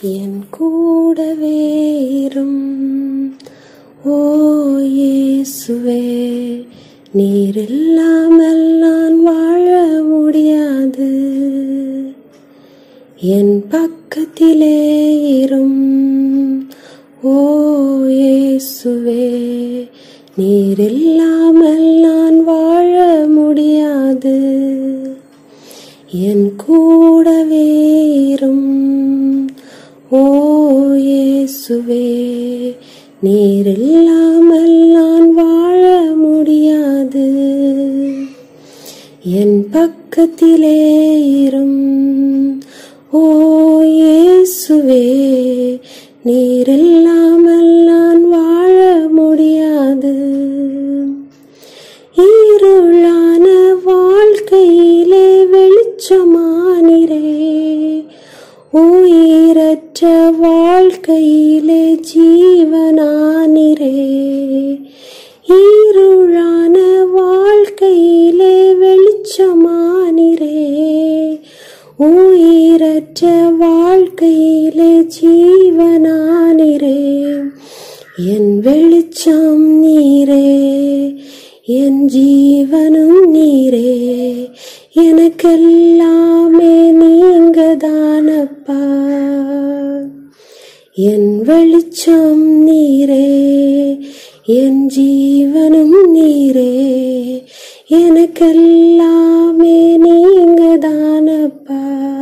என் கூடவே இரும் ஓ இயேசுவே நீர் இல்லாமல் நான் வாழ முடியாது என் பக்கத்திலே இரும் ஓ இயேசுவே நீர் இல்லாமல் நான் வாழ முடியாது என் கூடவே இரும் ஓ இயேசுவே நீர் இல்லாமல் நான் வாழ முடியாது என் பக்கத்திலே இரும் ஓ இயேசுவே நீர் இல்லாமல் நான் வாழ முடியாது இருளான வாழ்க்கையிலே வெளிச்சமானிரே உயிரற்ற வாழ்க்கையிலே ஜீவனானிரே இருளான வாழ்க்கையிலே வெளிச்சமானிரே உயிரற்ற வாழ்க்கையிலே ஜீவனானிரே என் வெளிச்சம் நீரே என் ஜீவனும் நீரே எனக்கெல்லாமே நீங்க தானப்பா என் வெளிச்சம் நீரே என் ஜீவனும் நீரே எனக்கெல்லாமே நீங்க தானப்பா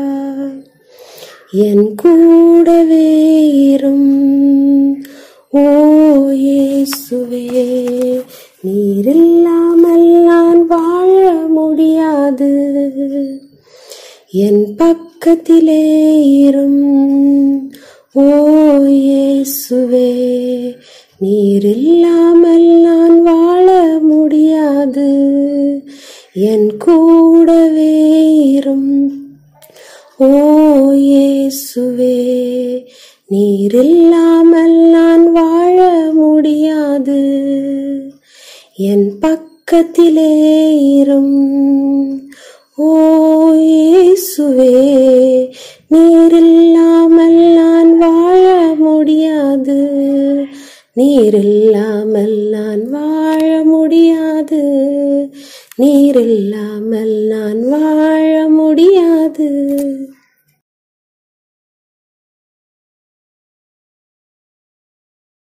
என் கூடவே இரும் ஓ இயேசுவே நீர் இல்லாமல் நான் வாழ முடியாது என் பக்கத்திலே இரும் ஓ இயேசுவே நீர் இல்லாமல் நான் வாழ முடியாது என் கூடவே இரும் ஓ இயேசுவே நீர் இல்லாமல் நான் வாழ முடியாது என் பக்கத்திலே இரும் ஓ இயேசுவே நீர் இல்லாமல் நான் வாழ முடியாது நீர் இல்லாமல் நான் வாழ முடியாது நீர் இல்லாமல் நான் வாழ முடியாது